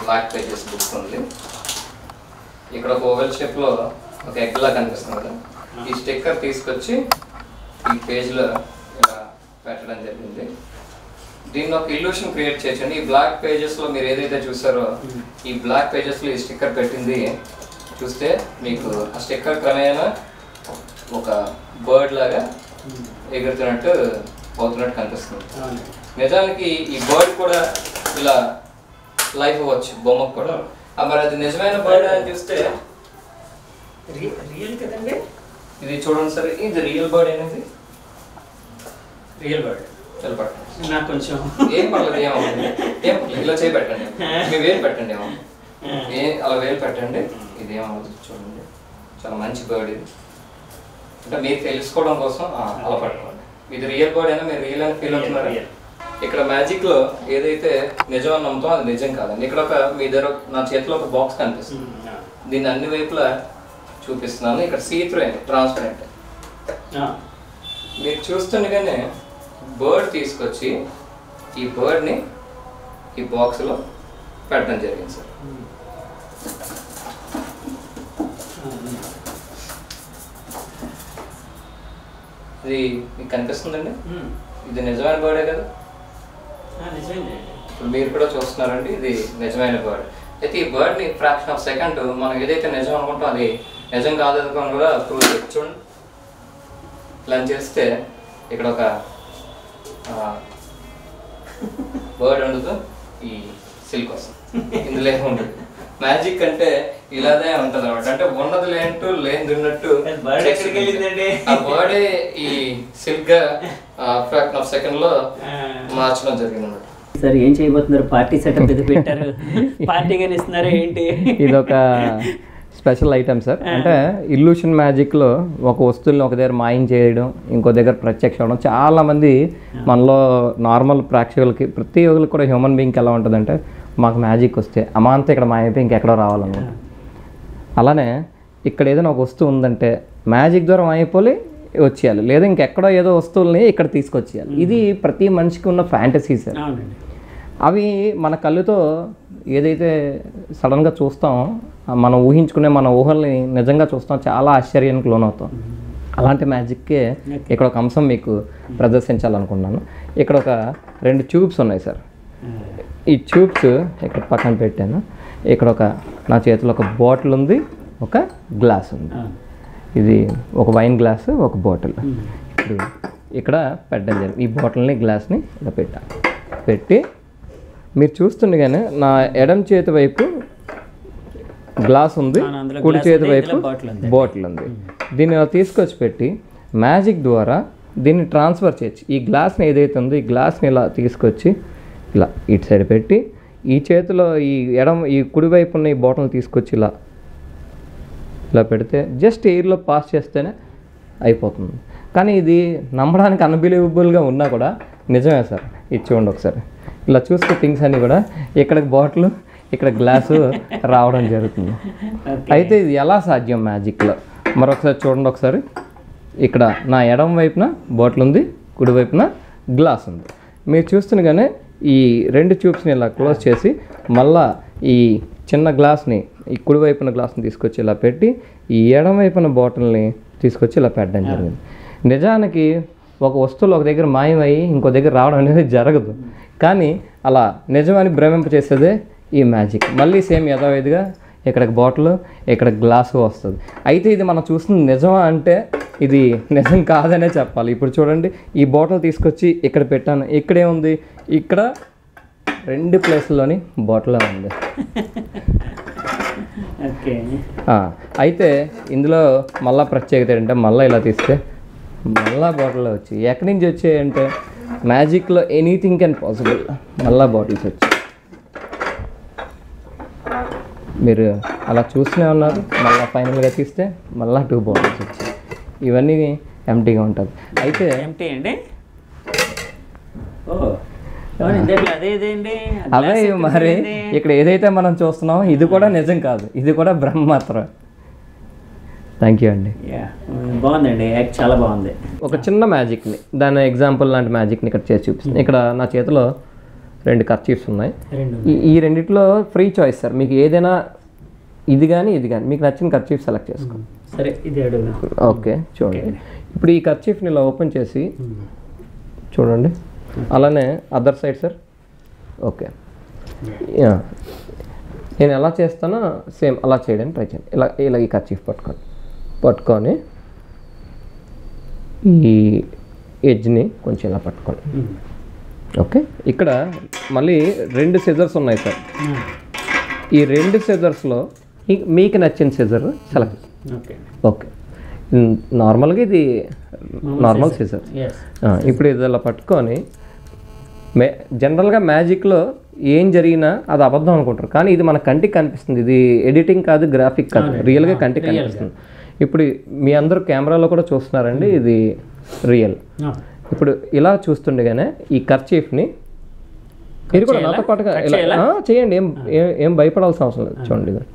Black pages book ఉంది ఇక్కడ ఒక ఓవెల్ షేప్లో ఒక ఎగ్ లా కనిపిస్తుంది కదా ఈ స్టిక్కర్ తీసుకొచ్చి ఈ పేజ్లో ఇలా పెట్టడం జరిగింది దీన్ని ఒక ఇల్యూషన్ క్రియేట్ చేయొచ్చండి ఈ బ్లాక్ పేజెస్లో మీరు ఏదైతే చూసారో ఈ బ్లాక్ పేజెస్లో ఈ స్టిక్కర్ పెట్టింది చూస్తే మీకు ఆ స్టిక్కర్ క్రమేణా ఒక బర్డ్ లాగా ఎగురుతున్నట్టు అవుతున్నట్టు కనిపిస్తుంది అవును నిజానికి ఈ బర్డ్ కూడా ఇలా లైఫ్ అవ్వచ్చు బొమ్మకు కూడా ఆ మరి అది నిజమైన బర్డ్ అని చూస్తే రి- రియల్ కదండి ఇది చూడండి సరే ఇది రియల్ బర్డ్ అనేది రియల్ బర్డ్ తెలపండి నాకు కొంచెం ఏం పర్లేదు ఏమవుతుంది ఏం పర్లేదు ఇలా చేయి పెట్టండి మీ వేలు పెట్టండి ఏమో ఏ అలా వేలు పెట్టండి ఇది ఏమవుతుంది చూడండి చాలా మంచి బర్డ్ ఇది అంటే మీరు తెలుసుకోవడం కోసం ఆ, అలా పట్టుకోండి ఇది రియల్ బర్డ్ అయినా మీరు రియల్ అని ఫీల్ అవుతున్నారా Real. ఇక్కడ మ్యాజిక్ లో ఏదైతే నిజం అని నమ్ముతాం అది నిజం కాదండి ఇక్కడ ఒక మీ దగ్గర నా చేతిలో ఒక బాక్స్ కనిపిస్తుంది ఉమ్, ఆ. దీన్ని అన్ని వైపులా చూపిస్తున్నాను ఇక్కడ సీత్రూ అయింది ట్రాన్స్పరెంట్ ఆ. మీరు చూస్తుండగానే బర్డ్ తీసుకొచ్చి ఈ బర్డ్ని ఈ బాక్స్లో పెట్టడం జరిగింది సార్ ఉమ్. ఇది మీకు కనిపిస్తుందండి ఉమ్. ఇది నిజమైన బర్డే కదా ఆ, నిజమేనండి ఇప్పుడు మీరు కూడా చూస్తున్నారండి ఇది నిజమైన బర్డ్ అయితే ఈ బర్డ్ని ఫ్రాక్షన్ ఆఫ్ సెకండ్ మనం ఏదైతే నిజం అనుకుంటాం అది నిజం కాదు అనుకోని కూడా ప్రూవ్ చేయొచ్చు చూడండి ఇలా చేస్తే ఇక్కడ ఒక బర్డ్ ఉండదు ఈ సిల్క్ వస్తుంది ఇందులో ఏమి ఉండదు మ్యాజిక్ అంటే ఇలానే ఉంటది అనమాట అంటే ఉన్నది లేంటూ లేనిది ఉన్నట్టు అది bird ఎక్కడికి వెళ్ళిందండి? ఆ బర్డే ఈ సిల్క్ గా ఫ్రాక్షన్ ఆఫ్ సెకండ్ లో ఆ. మార్చడం జరిగింది అనమాట సార్ ఏం చేయబోతున్నారు పార్టీ సెటప్ ఇది పెట్టారు పార్టీగా ఇస్తున్నారా ఏంటి ఇదొక స్పెషల్ ఐటమ్ సార్ అంటే ఇల్యూషన్ మ్యాజిక్లో ఒక వస్తువుని ఒక దగ్గర మాయం చేయడం ఇంకో దగ్గర ప్రత్యక్ష అవడం చాలామంది మనలో నార్మల్ ప్రేక్షకులకి ప్రతి ఒక్కరికి కూడా హ్యూమన్ బీయింగ్కి ఎలా ఉంటుందంటే మాకు మ్యాజిక్ వస్తే అమాంత ఇక్కడ మాయమైపోయి ఇంకెక్కడో రావాలన్నమాట అలానే ఇక్కడ ఏదైనా ఒక వస్తువు ఉందంటే మ్యాజిక్ ద్వారా మాయపోలి వచ్చేయాలి లేదా ఇంకెక్కడో ఏదో వస్తువుల్ని ఇక్కడ తీసుకొచ్చేయాలి ఇది ప్రతి మనిషికి ఉన్న ఫ్యాంటసీ సార్ అవునండి అవి మన కళ్ళుతో ఏదైతే సడన్గా చూస్తామో ఆ మనం ఊహించుకునే మన ఊహల్ని నిజంగా చూస్తాం చాలా ఆశ్చర్యానికి లోనవుతాం అలాంటి మ్యాజిక్కే ఇక్కడ ఒక అంశం మీకు ప్రదర్శించాలనుకున్నాను ఇక్కడ ఒక రెండు ట్యూబ్స్ ఉన్నాయి సార్ ఈ ట్యూబ్స్ ఇక్కడ పక్కన పెట్టాను ఇక్కడ ఒక నా చేతిలో ఒక బాటిల్ ఉంది ఒక గ్లాస్ ఉంది ఆ. ఇది ఒక వైన్ గ్లాస్ ఒక బాటిల్ ఇప్పుడు ఇక్కడ పెట్టడం జరిగింది ఈ బాటిల్ని గ్లాస్ని ఇలా పెట్టాను పెట్టి మీరు చూస్తుండగానే నా ఎడం చేతి వైపు గ్లాస్ ఉంది అవును, అందులో కుడి glass చేతి ఉంది, వైపు ఇందులో bottle ఉంది. బాటిల్ ఉంది దీన్ని ఇలా తీసుకొచ్చి పెట్టి మ్యాజిక్ ద్వారా దీన్ని ట్రాన్స్ఫర్ చేయొచ్చు ఈ గ్లాస్ని ఏదైతే ఉందో ఈ గ్లాస్ని ఇలా తీసుకొచ్చి ఇలా ఇటు సైడ్ పెట్టి ఈ చేతిలో ఈ ఎడం ఈ కుడివైపు ఉన్న ఈ బాటిల్ని తీసుకొచ్చి ఇలా ఇలా పెడితే జస్ట్ ఎయిర్లో పాస్ చేస్తేనే అయిపోతుంది కానీ ఇది నమ్మడానికి అన్బిలీవబుల్గా ఉన్నా కూడా నిజమే సార్ ఇది చూడండి ఒకసారి ఇలా చూస్తే థింగ్స్ అన్నీ కూడా ఇక్కడ బాటిల్ ఇక్కడ గ్లాసు రావడం జరుగుతుంది అయితే ఇది ఎలా సాధ్యం మ్యాజిక్లో మరొకసారి చూడండి ఒకసారి ఇక్కడ నా ఎడం వైపున బాటిల్ ఉంది కుడి వైపున గ్లాస్ ఉంది మీరు చూస్తుండగానే ఈ రెండు ట్యూబ్స్ని ఇలా క్లోజ్ చేసి మళ్ళా ఈ చిన్న గ్లాస్ని ఈ కుడి వైపున గ్లాస్ని తీసుకొచ్చి ఇలా పెట్టి ఈ ఎడం వైపున బాటిల్ని తీసుకొచ్చి ఇలా పెట్టడం జరిగింది నిజానికి ఒక వస్తువులు ఒక దగ్గర మాయమయ్యి ఇంకో దగ్గర రావడం అనేది జరగదు కానీ అలా నిజమని భ్రమింప చేసేదే ఈ మ్యాజిక్ మళ్ళీ సేమ్ యథావిధిగా ఇక్కడ బాటిల్ ఇక్కడ గ్లాసు వస్తుంది అయితే ఇది మనం చూస్తుంది నిజమా అంటే ఇది నిజం కాదనే చెప్పాలి ఇప్పుడు చూడండి ఈ బాటిల్ తీసుకొచ్చి ఇక్కడ పెట్టాను ఇక్కడే ఉంది ఇక్కడ రెండు ప్లేస్లోని బాటిల్ ఉంది ఓకే ఆ, అయితే ఇందులో మళ్ళా ప్రత్యేకత ఏంటంటే మళ్ళీ ఇలా తీస్తే మళ్ళా బాటిల్లో వచ్చి ఎక్కడి నుంచి వచ్చాయంటే మ్యాజిక్లో ఎనీథింగ్ కెన్ పాసిబుల్ మళ్ళా బాటిల్స్ వచ్చాయి మీరు అలా చూస్తూనే ఉన్నారు మళ్ళీ ఫైనల్గా తీస్తే మళ్ళీ టూ బాటిల్స్ వచ్చాయి ఇవన్నీ ఎంటీగా ఉంటుంది అయితే ఎంటీ అండి ఓ అవును, ఇందాక అదే ఇదేంటి అవే మరి ఇక్కడ ఏదైతే మనం చూస్తున్నామో ఇది కూడా నిజం కాదు ఇది కూడా బ్రహ్మాత్రం థ్యాంక్ యూ అండి యా బాగుందండి యాక్ట్ చాలా బాగుంది ఒక చిన్న మ్యాజిక్ని దాని ఎగ్జాంపుల్ లాంటి మ్యాజిక్ని ఇక్కడ చేసి చూపిస్తుంది ఇక్కడ నా చేతిలో రెండు కర్చీఫ్స్ ఉన్నాయి రెండు ఈ ఈ రెండిట్లో ఫ్రీ చాయిస్ సార్ మీకు ఏదైనా ఇది కానీ ఇది కానీ మీకు నచ్చిన కర్చీఫ్ సెలెక్ట్ చేసుకోండి సరే ఇది అడుగుదాం ఓకే చూడండి ఇప్పుడు ఈ కర్చీఫ్ని ఇలా ఓపెన్ చేసి చూడండి అలానే other side sir okay yeah. నేను ఎలా చేస్తానో సేమ్ అలా చేయడానికి ట్రై చేయండి ఇలా ఇలా ఈ కర్చీఫ్ పట్టుకోండి పట్టుకొని ఈ ఎడ్జ్ని కొంచెం ఇలా పట్టుకోండి ఓకే ఇక్కడ మళ్ళీ రెండు సిజర్స్ ఉన్నాయి సార్ ఈ రెండు సిజర్స్లో మీకు నచ్చిన scissor select okay okay um, నార్మల్గా ఇది నార్మల్ సిజర్ ఎస్ ఇప్పుడు ఇది ఇలా పట్టుకొని మే జనరల్గా మ్యాజిక్లో ఏం జరిగినా అది అబద్ధం అనుకుంటారు కానీ ఇది మన కంటికి కనిపిస్తుంది ఇది ఎడిటింగ్ కాదు గ్రాఫిక్ కాదు రియల్గా కంటికి కనిపిస్తుంది ఇప్పుడు మీ అందరూ కెమెరాలో కూడా చూస్తున్నారండి ఇది రియల్ ఇప్పుడు ఇలా చూస్తుండగానే ఈ కర్చీఫ్ని మీరు కూడా నాతో పాటుగా ఇలా ఆ, చేయండి ఏం ఏం- ఏం భయపడాల్సిన అవసరం లేదు చూడండి ఇది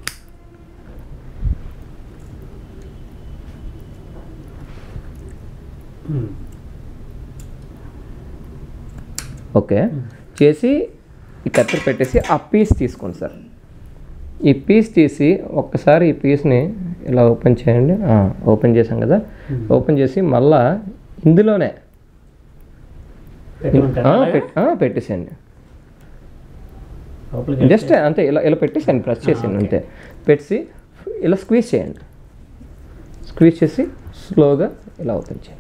ఓకే చేసి ఈ కత్తెర పెట్టేసి ఆ పీస్ తీసుకోండి సార్ ఈ పీస్ తీసి ఒక్కసారి ఈ పీస్ని ఇలా ఓపెన్ చేయండి ఆ, ఓపెన్ చేసాం కదా ఓపెన్ చేసి మళ్ళా ఇందులోనే పెట్టుకుంటారు ఆ, పెట్- ఆ, పెట్టేసేయండి లోపలికి జస్ట్ అంతే ఇలా ఇలా పెట్టేసేయండి ప్రెస్ చేసేయండి అంతే పెట్టేసి ఇలా స్క్వీజ్ చేయండి స్క్వీజ్ చేసి స్లోగా ఇలా ఓపెన్ చేయండి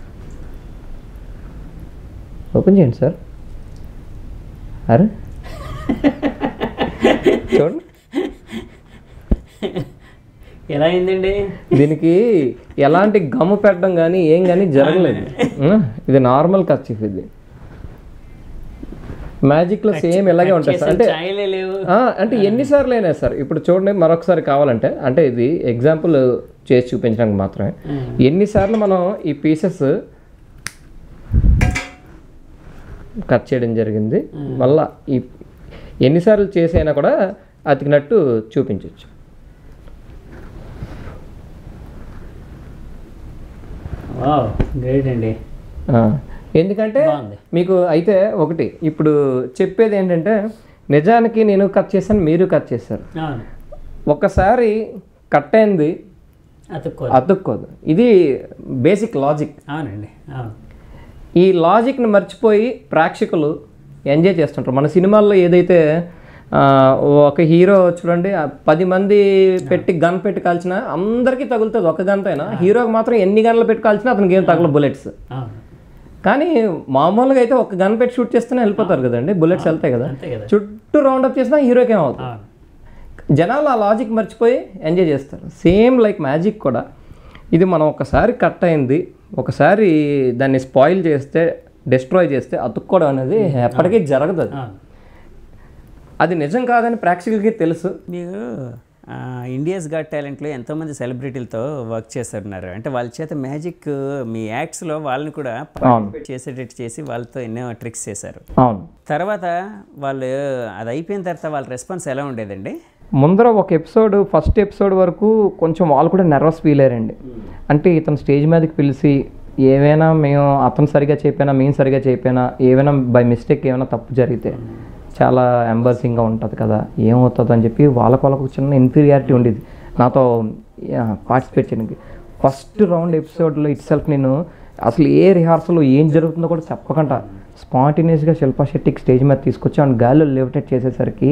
ఓపెన్ చేయండి సార్ అరే చూడండి ఎలా అయిందండి దీనికి ఎలాంటి గమ్ము పెట్టడం కానీ ఏం కానీ జరగలేదు ఆ, ఇది నార్మల్ కర్చీఫ్ ఇది మ్యాజిక్లో సేమ్ ఇలాగే ఉంటుంది సార్ అంటే ఛాయలే లేవు ఆ, అంటే ఎన్నిసార్లు అయినా సార్ ఇప్పుడు చూడండి మరొకసారి కావాలంటే అంటే ఇది ఎగ్జాంపుల్ చేసి చూపించడానికి మాత్రమే ఎన్నిసార్లు మనం ఈ పీసెస్ కట్ చేయడం జరిగింది మళ్ళా ఈ ఎన్నిసార్లు చేసైనా కూడా అతికినట్టు చూపించవచ్చు వావ్ గ్రేట్ అండి ఆ, ఎందుకంటే బాగుంది. మీకు అయితే ఒకటి ఇప్పుడు చెప్పేది ఏంటంటే నిజానికి నేను కట్ చేశాను మీరు కట్ చేశారు అవును ఒక్కసారి కట్ అయింది అతుక్కో అతుక్కోదు ఇది బేసిక్ లాజిక్ అవునండి అవును ఈ లాజిక్ని మర్చిపోయి ప్రేక్షకులు ఎంజాయ్ చేస్తుంటారు మన సినిమాల్లో ఏదైతే ఆ, ఒక హీరో చూడండి ఆ పది మంది పెట్టి గన్ పెట్టి కాల్చినా అందరికీ తగులుతుంది ఒక గన్తో అయినా హీరోకి మాత్రం ఎన్ని గన్లు పెట్టి కాల్చినా అతనికి ఏం తగల బుల్లెట్స్ అవును కానీ మామూలుగా అయితే ఒక గన్ పెట్టి షూట్ చేస్తేనే వెళ్ళిపోతారు కదండి బుల్లెట్స్ వెళ్తాయి కదా అంతే కదా చుట్టూ రౌండ్ అప్ చేసినా హీరోకి ఏమవుతుంది అవును జనాలు ఆ లాజిక్ మర్చిపోయి ఎంజాయ్ చేస్తారు సేమ్ లైక్ మ్యాజిక్ కూడా ఇది మనం ఒకసారి కట్ అయింది ఒకసారి దాన్ని స్పాయిల్ చేస్తే డిస్ట్రాయ్ చేస్తే అతుక్కోవడం అనేది ఎప్పటికీ జరగదు అది అవును అది నిజం కాదని ప్రేక్షకులకి తెలుసు మీరు ఇండియాస్ గాట్ టాలెంట్లో ఎంతోమంది సెలబ్రిటీలతో వర్క్ చేస్తున్నారు అంటే వాళ్ళ చేత మ్యాజిక్ మీ యాక్ట్స్లో వాళ్ళని కూడా participate చేసేటట్టు చేసి వాళ్ళతో ఎన్నో ట్రిక్స్ చేశారు అవును తర్వాత వాళ్ళు అది అయిపోయిన తర్వాత వాళ్ళ రెస్పాన్స్ ఎలా ఉండేదండి ముందర ఒక ఎపిసోడ్ ఫస్ట్ ఎపిసోడ్ వరకు కొంచెం వాళ్ళు కూడా నర్వస్ ఫీల్ అయ్యారండి అంటే ఇతను స్టేజ్ మీదకి పిలిచి ఏవైనా మేము అతను సరిగా చెప్పినా మేము సరిగా చెప్పినా ఏమైనా బై మిస్టేక్ ఏమైనా తప్పు జరిగితే చాలా ఎంబర్సింగ్గా ఉంటుంది కదా ఏమవుతుంది అని చెప్పి వాళ్ళకు వాళ్ళకు చిన్న ఇన్ఫీరియారిటీ ఉండేది నాతో పార్టిసిపేట్ చేయడానికి ఫస్ట్ రౌండ్ ఎపిసోడ్లో ఇట్ సెల్ఫ్ నేను అసలు ఏ రిహార్సల్ ఏం జరుగుతుందో కూడా చెప్పకుండా స్పాంటేనియస్గా శిల్పా శెట్టికి స్టేజ్ మీద తీసుకొచ్చి ఆమె గాలిలో లిమిటెడ్ చేసేసరికి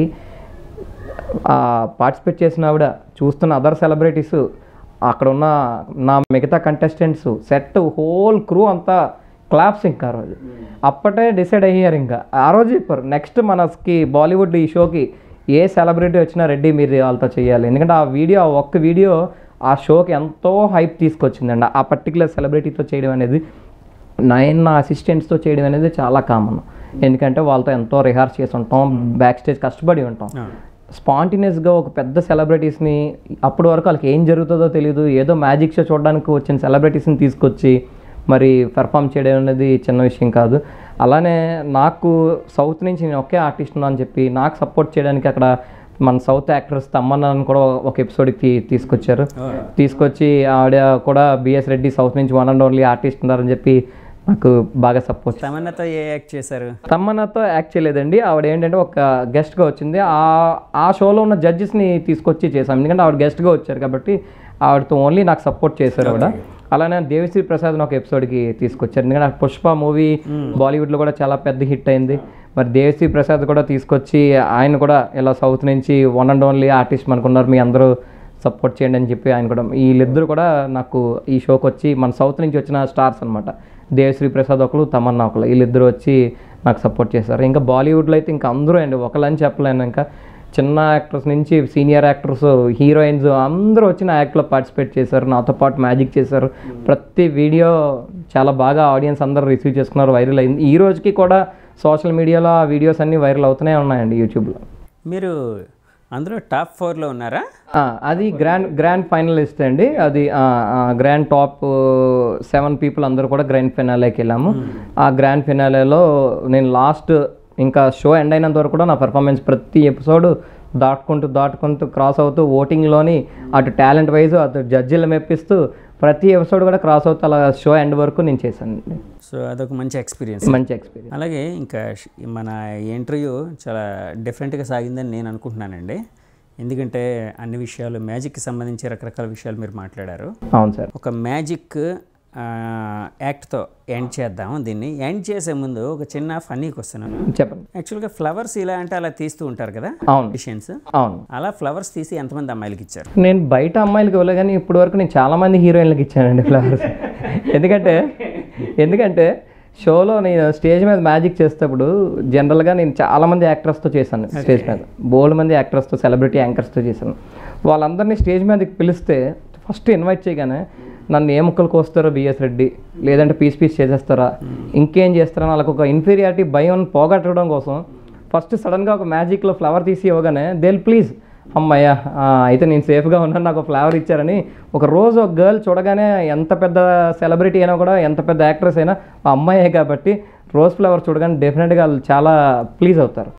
పార్టిసిపేట్ చేసిన ఆవిడ చూస్తున్న అదర్ సెలబ్రిటీస్ అక్కడ ఉన్న నా మిగతా కంటెస్టెంట్స్ సెట్ హోల్ క్రూ అంతా క్లాప్స్ ఇంకా ఆ రోజు అప్పటే డిసైడ్ అయ్యారు ఇంకా ఆ రోజు చెప్పారు నెక్స్ట్ మనకి బాలీవుడ్ ఈ షోకి ఏ సెలబ్రిటీ వచ్చినా రెడ్డి మీరు వాళ్ళతో చేయాలి ఎందుకంటే ఆ వీడియో ఆ ఒక్క వీడియో ఆ షోకి ఎంతో హైప్ తీసుకొచ్చిందండి ఆ పర్టికులర్ సెలబ్రిటీతో చేయడం అనేది నైన్ అసిస్టెంట్స్తో చేయడం అనేది చాలా కామన్ ఎందుకంటే వాళ్ళతో ఎంతో రిహార్స్ చేసి ఉంటాం బ్యాక్ స్టేజ్ కష్టపడి ఉంటాం స్పాంటినియస్గా ఒక పెద్ద సెలబ్రిటీస్ని అప్పటి వరకు వాళ్ళకి ఏం జరుగుతుందో తెలియదు ఏదో మ్యాజిక్ షో చూడడానికి వచ్చిన సెలబ్రిటీస్ని తీసుకొచ్చి మరి పెర్ఫామ్ చేయడం అనేది చిన్న విషయం కాదు అలానే నాకు సౌత్ నుంచి నేను ఒకే ఆర్టిస్ట్ అని చెప్పి నాకు సపోర్ట్ చేయడానికి అక్కడ మన సౌత్ యాక్టర్స్ తమ్మన్నాను కూడా ఒక ఎపిసోడ్కి తీ తీసుకొచ్చారు తీసుకొచ్చి ఆవిడ కూడా బిఎస్ రెడ్డి సౌత్ నుంచి వన్ అండ్ ఓన్లీ ఆర్టిస్ట్ ఉన్నారని చెప్పి నాకు బాగా సపోర్ట్ తమన్నతో ఏ యాక్ట్ చేశారు తమ్మన్నతో యాక్ట్ చేయలేదండి ఆవిడ ఏంటంటే ఒక గెస్ట్గా వచ్చింది ఆ ఆ షోలో ఉన్న జడ్జెస్ని తీసుకొచ్చి చేశాం ఎందుకంటే ఆవిడ గెస్ట్గా వచ్చారు కాబట్టి ఆవిడతో ఓన్లీ నాకు సపోర్ట్ చేశారు ఆవిడ అలానే దేవిశ్రీ ప్రసాద్ ఒక ఎపిసోడ్కి తీసుకొచ్చారు ఎందుకంటే ఆ పుష్ప మూవీ బాలీవుడ్లో కూడా చాలా పెద్ద హిట్ అయింది మరి దేవిశ్రీ ప్రసాద్ కూడా తీసుకొచ్చి ఆయన కూడా ఇలా సౌత్ నుంచి వన్ అండ్ ఓన్లీ ఆర్టిస్ట్ మనకున్నారు మీ అందరూ సపోర్ట్ చేయండి అని చెప్పి ఆయన కూడా వీళ్ళిద్దరు కూడా నాకు ఈ షోకి వచ్చి మన సౌత్ నుంచి వచ్చిన స్టార్స్ అనమాట దేవశ్రీ ప్రసాద్ ఒకరు తమన్నా ఒకరు వీళ్ళిద్దరు వచ్చి నాకు సపోర్ట్ చేశారు ఇంకా బాలీవుడ్లో అయితే ఇంకా అందరూ అండి ఒకళ్ళని చెప్పలేను ఇంకా చిన్న యాక్టర్స్ నుంచి సీనియర్ యాక్టర్స్ హీరోయిన్స్ అందరూ వచ్చి నా యాక్ట్లో పార్టిసిపేట్ చేశారు నాతో పాటు మ్యాజిక్ చేశారు ప్రతి వీడియో చాలా బాగా ఆడియన్స్ అందరూ రిసీవ్ చేసుకున్నారు వైరల్ అయింది ఈ రోజుకి కూడా సోషల్ మీడియాలో ఆ వీడియోస్ అన్నీ వైరల్ అవుతూనే ఉన్నాయండి యూట్యూబ్లో మీరు అందులో టాప్ ఫోర్లో ఉన్నారా ఆ, అది గ్రాండ్ గ్రాండ్ ఫైనలిస్ట్ అండి అది ఆ, ఆ, గ్రాండ్ టాప్ సెవెన్ పీపుల్ అందరూ కూడా గ్రాండ్ ఫినాలేకి వెళ్ళాము ఆ గ్రాండ్ ఫినాలేలో నేను లాస్ట్ ఇంకా షో ఎండ్ అయినంత వరకు కూడా నా పర్ఫార్మెన్స్ ప్రతి ఎపిసోడ్ దాటుకుంటూ దాటుకుంటూ క్రాస్ అవుతూ ఓటింగ్లోని అటు టాలెంట్ వైజ్ అటు జడ్జిలు మెప్పిస్తూ ప్రతి ఎపిసోడ్ కూడా క్రాస్ అవుతూ అలా షో ఎండ్ వరకు నేను చేశానండి సో అదొక మంచి ఎక్స్పీరియన్స్ మంచి ఎక్స్పీరియన్స్ అలాగే ఇంకా ష్- మన ఇంటర్వ్యూ చాలా డిఫరెంట్గా సాగిందని నేను అనుకుంటున్నానండి ఎందుకంటే అన్ని విషయాలు మ్యాజిక్కి సంబంధించి రకరకాల విషయాలు మీరు మాట్లాడారు అవును సార్ ఒక మ్యాజిక్ ఆ, యాక్ట్తో ఎండ్ చేద్దాం దీన్ని ఎండ్ చేసే ముందు ఒక చిన్న ఫన్నీకి వస్తున్నాను చెప్పండి యాక్చువల్గా ఫ్లవర్స్ ఇలా అంటే అలా తీస్తూ ఉంటారు కదా అవును డిషన్స్ అవును అలా ఫ్లవర్స్ తీసి ఎంతమంది అమ్మాయిలకి ఇచ్చారు నేను బయట అమ్మాయిలకి ఇవ్వలేదు కానీ ఇప్పటి వరకు నేను చాలా మంది హీరోయిన్లకు ఇచ్చానండి ఫ్లవర్స్ ఎందుకంటే ఎందుకంటే షోలో నేను స్టేజ్ మీద మ్యాజిక్ చేసేటప్పుడు జనరల్గా నేను చాలా మంది యాక్టర్స్తో చేశాను స్టేజ్ మీద బోల్డ్ మంది యాక్టర్స్తో సెలబ్రిటీ యాంకర్స్తో చేశాను వాళ్ళందరినీ స్టేజ్ మీదకి పిలిస్తే ఫస్ట్ ఇన్వైట్ చేయగానే నన్ను ఏ ముక్కలు కోస్తారో బిఎస్ రెడ్డి లేదంటే పీస్ పీస్ చేసేస్తారా ఇంకేం చేస్తారా వాళ్ళకి ఒక ఇన్ఫీరియారిటీ భయం పోగొట్టడం కోసం ఫస్ట్ సడన్గా ఒక మ్యాజిక్లో ఫ్లవర్ తీసి ఇవ్వగానే దేల్ ప్లీజ్ అమ్మయ్య ఆ, అయితే నేను సేఫ్గా ఉన్నాను నాకు ఫ్లవర్ ఇచ్చారని ఒక రోజు ఒక గర్ల్ చూడగానే ఎంత పెద్ద సెలబ్రిటీ అయినా కూడా ఎంత పెద్ద యాక్ట్రెస్ అయినా ఆ అమ్మాయే కాబట్టి రోజ్ ఫ్లవర్ చూడగానే డెఫినెట్గా వాళ్ళు చాలా ప్లీజ్ అవుతారు